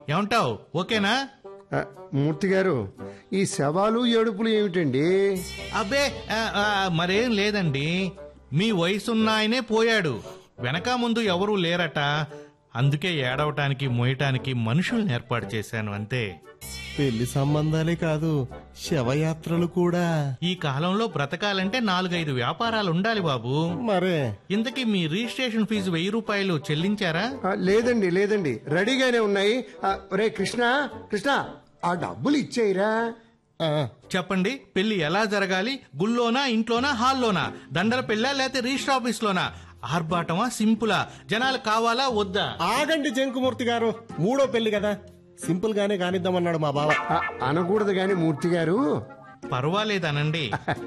ఏమంటావు ఓకేనా ఆ, మూర్తి గారు ఈ శవాలు ఏడుపులు ఏమిటండి అబ్బే ఆ, ఆ, మరేం లేదండి మీ వయసున్న ఆయనే పోయాడు వెనక ముందు ఎవరూ లేరట అందుకే ఏడవటానికి మోయటానికి మనుషుల్ని ఏర్పాటు చేశాను అంతే పెళ్లి సంబంధాలే కాదు శవయాత్రలు కూడా ఈ కాలంలో బ్రతకాలంటే నాలుగైదు వ్యాపారాలు ఉండాలి బాబు మరే ఇంతకీ మీ రిజిస్ట్రేషన్ ఫీజు వెయ్యి రూపాయలు చెల్లించారా ఆ, లేదండి లేదండి రెడీగానే ఉన్నాయి ఆ, రే కృష్ణ కృష్ణ ఆ డబ్బులు ఇచ్చేయిరా ఆ, చెప్పండి పెళ్లి ఎలా జరగాలి గుళ్ళోనా ఇంట్లోనా హాల్లోనా దండల పెళ్ళా లేకపోతే రిజిస్టర్ ఆఫీస్ లోనా ఆర్భాటమా సింపులా జనాలు కావాలా వద్దా ఆగండి జంకుమూర్తి గారు మూడో పెళ్లి కదా సింపుల్ గానే కానిద్దామన్నాడు మా బావ ఆ, అనకూడదు గాని మూర్తి గారు పర్వాలేదనండి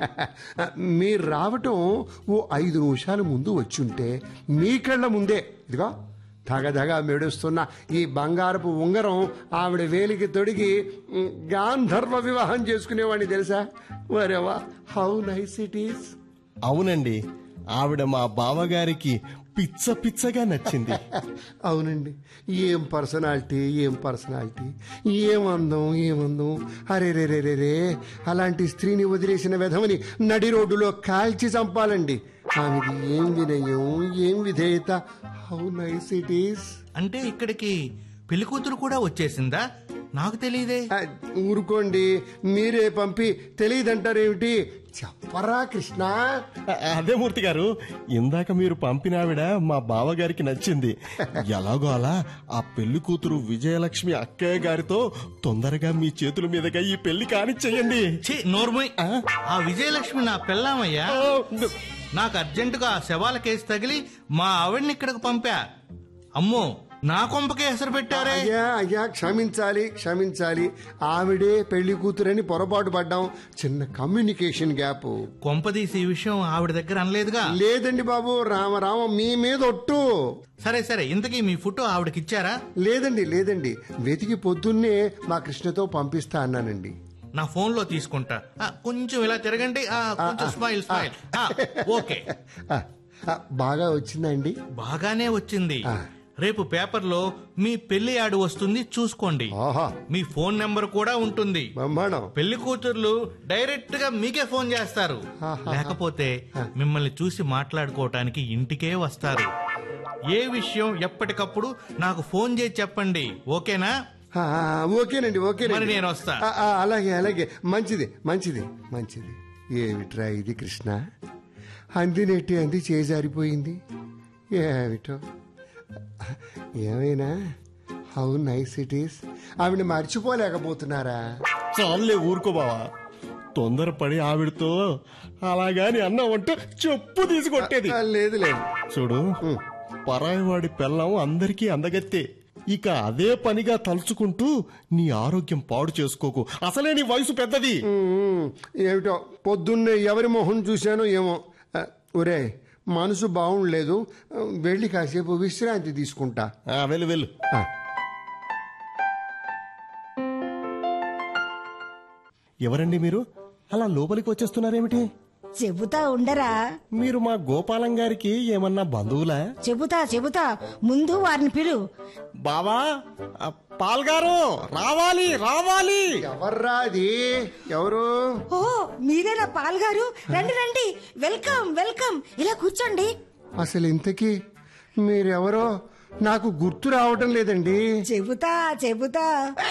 మీరు రావటం ఓ ఐదు నిమిషాలు ముందు వచ్చుంటే మీ కళ్ళ ముందే ఇదిగో ధగధగా మెడుస్తున్న ఈ బంగారపు ఉంగరం ఆవిడ వేలికి తొడిగి ఉమ్, గాంధర్వ వివాహం చేసుకునేవాడిని తెలుసా వరేవా హౌ నైస్ ఇట్ ఈస్ అవునండి ఆవిడ మా బావగారికి పిచ్చ పిచ్చగా నచ్చింది అవునండి ఏం పర్సనాలిటీ ఏం పర్సనాలిటీ ఏం అందం ఏం అందం అరే రే రే రే రే అలాంటి స్త్రీని వదిలేసిన విధమని నడి రోడ్డులో కాల్చి చంపాలండి ఆమెది ఏం వినయం ఏం విధేయత హౌ నైస్ ఇట్ ఈస్ అంటే ఇక్కడికి పెళ్లి కూతురు కూడా వచ్చేసిందా నాకు తెలియదే ఊరుకోండి మీరే పంపి తెలియదంటారేమిటి చెప్పరా కృష్ణ అ- అదే మూర్తి గారు ఇందాక మీరు పంపిన ఆవిడ మా బావగారికి నచ్చింది ఎలాగో అలా ఆ పెళ్లి కూతురు విజయలక్ష్మి అక్కయ్య గారితో తొందరగా మీ చేతుల మీదుగా ఈ పెళ్లి కానిచ్చేయండి ఛీ నోర్మయ్ ఆ విజయలక్ష్మి నా పెళ్ళామయ్యా నాకు అర్జెంటుగా ఆ శవాల కేసు తగిలి మా ఆవిడ్ని ఇక్కడికి పంపా అమ్మో నా కొంపకే హెసరు పెట్టారే అయ్యా అయ్యా క్షమించాలి క్షమించాలి ఆవిడే పెళ్లి కూతురని పొరపాటు పడ్డాం చిన్న కమ్యూనికేషన్ గ్యాప్ కొంపదీసి ఈ విషయం ఆవిడ దగ్గర అనలేదుగా లేదండి బాబు రామరామ మీ మీద ఒట్టు సరే సరే ఇంతకీ మీ ఫోటో ఆవిడకిచ్చారా లేదండి లేదండి వెతికి పొద్దున్నే మా కృష్ణతో పంపిస్తా అన్నానండి నా ఫోన్ లో తీసుకుంటా ఆ, కొంచెం ఇలా తిరగండి ఆ, కొంచెం స్మైల్ స్మైల్ ఆ, ఓకే ఆ, ఆ, బాగా వచ్చిందండి బాగానే వచ్చింది ఆ. రేపు పేపర్లో మీ పెళ్లి యాడ్ వస్తుంది చూసుకోండి ఆహా మీ ఫోన్ నెంబర్ కూడా ఉంటుంది బ్రహ్మాండం పెళ్లి కూతుర్లు డైరెక్ట్ గా మీకే ఫోన్ చేస్తారు లేకపోతే మిమ్మల్ని చూసి మాట్లాడుకోవటానికి ఇంటికే వస్తారు ఏ విషయం ఎప్పటికప్పుడు నాకు ఫోన్ చేసి చెప్పండి ఓకేనా ఆ, ఆ, ఓకేనండి మరి ఓకేనండి నేను వస్తా ఆ, ఆ, అలాగే అలాగే మంచిది మంచిది మంచిది ఏమిట్రా ఇది కృష్ణ అందినెట్టి అంది చేజారిపోయింది ఏమిటో ఏమైనా హౌ నైస్ ఇట్ ఈస్ ఆవిడ మర్చిపోలేకపోతున్నారా చాలే ఊరుకో బావా తొందరపడి ఆవిడతో అలాగాని అన్నావంటే చెప్పు తీసుకొట్టేది ఆ, లేదు లేదు చూడు పరాయివాడి పెళ్ళం అందరికీ అందగత్తే ఇక అదే పనిగా తలుచుకుంటూ నీ ఆరోగ్యం పాడు చేసుకోకు అసలే నీ వయసు పెద్దది ఉమ్, ఏమిటో పొద్దున్నే ఎవరి మొహం చూశానో ఏమో ఆ, ఒరే మనసు బాగుండలేదు ఆ, వెళ్ళి కాసేపు విశ్రాంతి తీసుకుంటా ఆ, వెళ్ళు వెళ్ళు ఆ. ఎవరండి మీరు అలా లోపలికి వచ్చేస్తున్నారేమిటి చెబుతా ఉండరా మీరు మా గోపాలం గారికి ఏమన్నా బంధువులా చెబుతా చెబుతా ముందు వారిని పిలు బావా ఆ, పాల్గారు రావాలి రావాలి ఎవర్రా అది ఎవరు ఓ మీరేనా పాల్ గారు రండి రండి వెల్కమ్ వెల్కమ్ ఇలా కూర్చోండి అసలు ఇంతకీ మీరెవరో నాకు గుర్తు రావటం లేదండి చెబుతా చెబుతా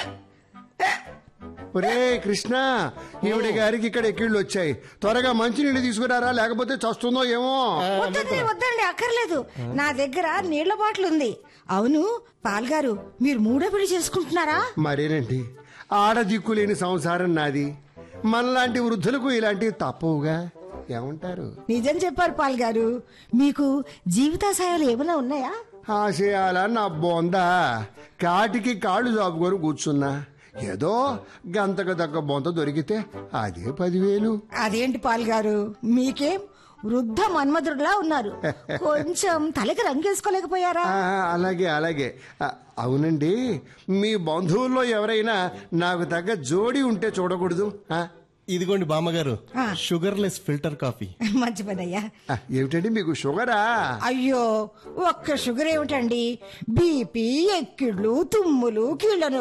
ఒరే కృష్ణ ఈవిడ గారికి ఇక్కడ ఎక్కిళ్ళు వచ్చాయి త్వరగా మంచినీళ్ళు తీసుకురారా లేకపోతే చస్తుందో ఏమో వద్దండి వద్దండి అక్కర్లేదు నా దగ్గర నీళ్ల బాటిల్ ఉంది అవును పాల్ గారు మీరు మూడో పెళ్లి చేసుకుంటున్నారా మరేనండి ఆడ దిక్కులేని సంసారం నాది మనలాంటి వృద్ధులకు ఇలాంటివి తప్పవుగా ఏమంటారు నిజం చెప్పారు పాల్ గారు మీకు జీవితాశయాలు ఏమైనా ఉన్నాయా ఆశయాల నా బొందా కాటికి కాళ్ళు చాపుకొని కూర్చున్నా ఏదో గంతకు తగ్గ బొంత దొరికితే అదే పదివేలు అదేంటి పాల్ గారు మీకేం వృద్ధ మన్మధుడులా ఉన్నారు కొంచెం తలకి రంగేసుకోలేకపోయారా ఆ, అలాగే అలాగే ఆ, అవునండి మీ బంధువుల్లో ఎవరైనా నాకు తగ్గ జోడి ఉంటే చూడకూడదు ఆ? ఇదిగోండి బామ్మగారు ఆ. షుగర్లెస్ ఫిల్టర్ కాఫీ మంచి పదయ్యా ఆ, ఏమిటండి మీకు షుగరా అయ్యో ఒక్క షుగర్ ఏమిటండి బీపీ ఎక్కిళ్ళు తుమ్ములు కీళ్ళ